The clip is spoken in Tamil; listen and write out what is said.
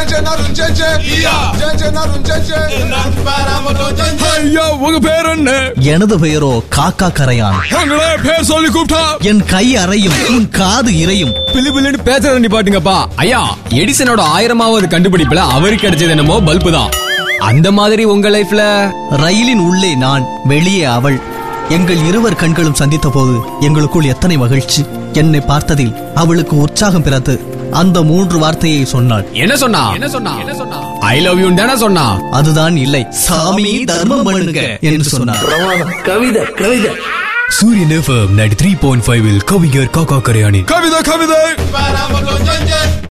ஐயா உங்க பேர் என்ன எனது பெயரோ காக்கா கரையான் உங்களே பேர் சொல்லி கூப்பிட்டா என் கை அறையும் உன் காது இறையும் பிளி பிளின்னு பேசுறத நிப்பாட்டுங்கப்பா ஐயா எடிசனோட ஆயிரமாவது கண்டுபிடிப்புல அவருக்கு கிடைச்சது என்னமோ பல்பு தான் அந்த மாதிரி உங்க லைஃப்ல ரயிலின் உள்ளே நான் வெளியே அவள் எங்கள் இருவர் கண்களும் சந்தித்த போது எங்களுக்குள் எத்தனை மகிழ்ச்சி என்னை பார்த்ததில் அவளுக்கு உற்சாகம் பிறந்து அந்த மூன்று வார்த்தையை சொன்னாள் என்ன சொன்னா என்ன சொன்னா என்ன சொன்னா ஐ லவ் யூ தானே சொன்னா அதுதான் இல்லை சாமி தர்மம் பண்ணுங்க என்று சொன்னார் கவிதை கவிதை Suryan FM ninety three point five கவிஞர் காக்கா கரையாணி கவிதை கவிதை